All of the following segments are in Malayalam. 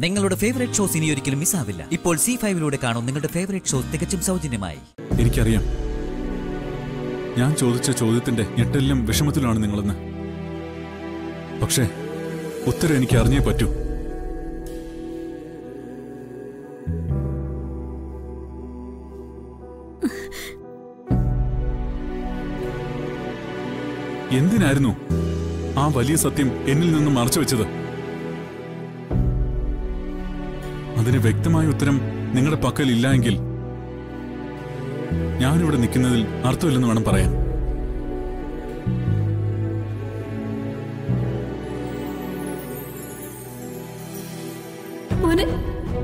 നിങ്ങളുടെ ഫേവറേറ്റ് ഷോസ് ഇനി ഒരിക്കലും മിസ്സാവില്ല ഇപ്പോൾ സി ഫൈവിലൂടെ കാണും നിങ്ങളുടെ ഫേവറേറ്റ് ഷോ തികച്ചും സൗജന്യമായി എനിക്കറിയാം ഞാൻ ചോദിച്ച ചോദ്യത്തിന്റെ ഞെട്ടലിലും വിഷമത്തിലുമാണ് നിങ്ങളെന്ന് പക്ഷേ ഉത്തരം എനിക്ക് അറിഞ്ഞേ പറ്റൂ എന്തിനായിരുന്നു ആ വലിയ സത്യം എന്നിൽ നിന്ന് മറച്ചു വെച്ചത് അതിന് വ്യക്തമായ ഉത്തരം നിങ്ങളുടെ പക്കൽ ഇല്ല എങ്കിൽ ഞാനിവിടെ നിൽക്കുന്നതിൽ അർത്ഥമില്ലെന്ന് വേണം പറയാൻ മോനെ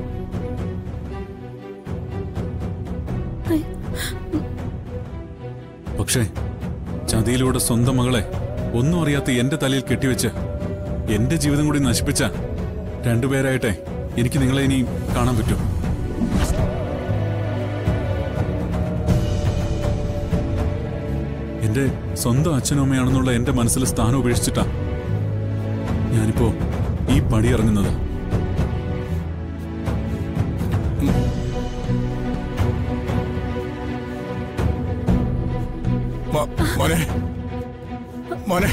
പക്ഷേ ചതിയിലൂടെ സ്വന്തം മകളെ ഒന്നും അറിയാത്ത എന്റെ തലയിൽ കെട്ടിവെച്ച് എന്റെ ജീവിതം കൂടി നശിപ്പിച്ച രണ്ടുപേരായിട്ടെ എനിക്ക് നിങ്ങളെ ഇനി കാണാൻ പറ്റും എന്റെ സ്വന്തം അച്ഛനും അമ്മയാണെന്നുള്ള എന്റെ മനസ്സിൽ സ്ഥാനം ഉപേക്ഷിച്ചിട്ടാ ഞാനിപ്പോ ഈ പടി ഇറങ്ങുന്നത് മോ- മോനെ മോനെ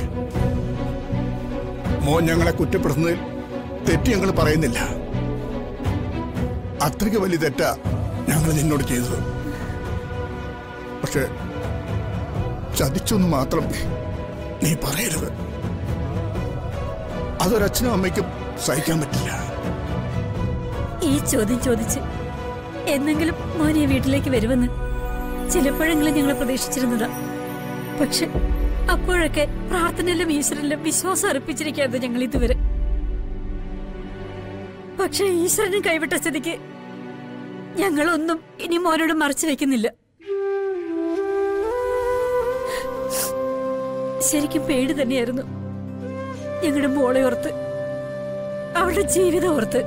മോൻ ഞങ്ങളെ കുറ്റപ്പെടുത്തുന്നതിൽ തെറ്റ് ഞങ്ങൾ പറയുന്നില്ല അത്രയ്ക്ക് വലിയ തെറ്റാ ഞങ്ങൾ നിന്നോട് ചെയ്തത് പക്ഷെ ചതിച്ചൊന്ന് മാത്രം നീ പറയരുത് അതൊരച്ഛനും അമ്മയ്ക്കും സഹിക്കാൻ പറ്റില്ല ഈ ചോദ്യം ചോദിച്ച് എന്നെങ്കിലും മോനെ വീട്ടിലേക്ക് വരുമെന്ന് ചിലപ്പോഴെങ്കിലും ഞങ്ങൾ പ്രതീക്ഷിച്ചിരുന്നതാ പക്ഷെ അപ്പോഴൊക്കെ പ്രാർത്ഥനയിലും ഈശ്വരനിലും വിശ്വാസം അർപ്പിച്ചിരിക്കായിരുന്നു ഞങ്ങൾ ഇതുവരെ പക്ഷെ ഈശ്വരനെ കൈവിട്ട സ്ഥിതിക്ക് ഞങ്ങളൊന്നും ഇനി മോനോട് മറച്ചു വെക്കുന്നില്ല ശരിക്കും പേടി തന്നെയായിരുന്നു ഞങ്ങളുടെ മോളെ ഓർത്ത് അവളുടെ ജീവിതം ഓർത്ത്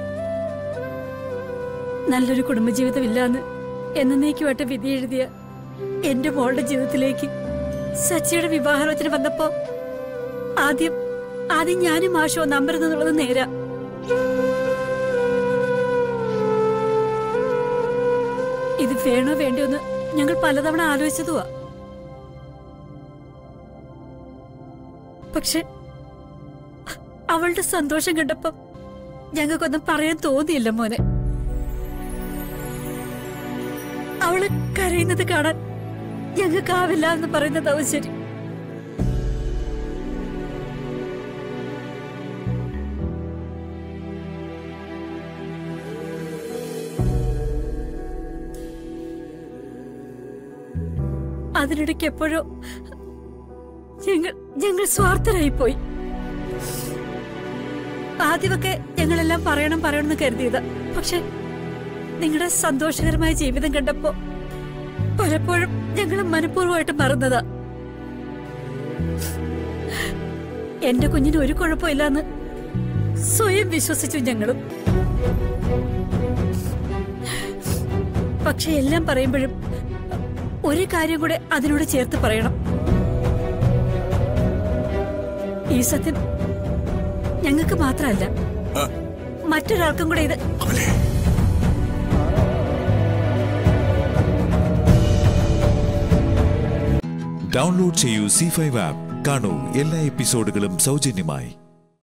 നല്ലൊരു കുടുംബജീവിതം ഇല്ലാന്ന് എന്നേക്കുമായിട്ട് വിധി എഴുതിയ എന്റെ മോളുടെ ജീവിതത്തിലേക്ക് സച്ചിയുടെ വിവാഹാലോചന വന്നപ്പോ ആദ്യം ആദ്യം ഞാനും ആശോ നമ്പരുന്നുള്ളത് നേരാ ഇത് വേണോ വേണ്ടിയോന്ന് ഞങ്ങൾ പലതവണ ആലോചിച്ചതുവാ പക്ഷെ അവളുടെ സന്തോഷം കണ്ടപ്പോ ഞങ്ങൾക്കൊന്നും പറയാൻ തോന്നിയില്ല മോനെ അവള് കരയുന്നത് കാണാൻ ഞങ്ങൾക്കാവില്ല എന്ന് പറയുന്നതാവും ശരി അതിനിടയ്ക്ക് എപ്പോഴോ ഞങ്ങൾ ഞങ്ങൾ സ്വാർത്ഥരായി പോയി ആദ്യമൊക്കെ ഞങ്ങളെല്ലാം പറയണം പറയണമെന്ന് കരുതിയതാ പക്ഷെ നിങ്ങളുടെ സന്തോഷകരമായ ജീവിതം കണ്ടപ്പോ പലപ്പോഴും ഞങ്ങൾ മനഃപൂർവ്വമായിട്ട് മറന്നതാ എന്റെ കുഞ്ഞിന് ഒരു കുഴപ്പമില്ലാന്ന് സ്വയം വിശ്വസിച്ചു ഞങ്ങളും പക്ഷെ എല്ലാം പറയുമ്പോഴും ഒരു കാര്യം കൂടെ അതിനോട് ചേർത്ത് പറയണം ഈ സത്യം ഞങ്ങൾക്ക് മാത്രമല്ല ആ, മറ്റൊരാൾക്കും കൂടെ ഇത് അവനെ ഡൗൺലോഡ് ചെയ്യൂ സി ഫൈവ് ആപ്പ് കാണൂ എല്ലാ എപ്പിസോഡുകളും സൗജന്യമായി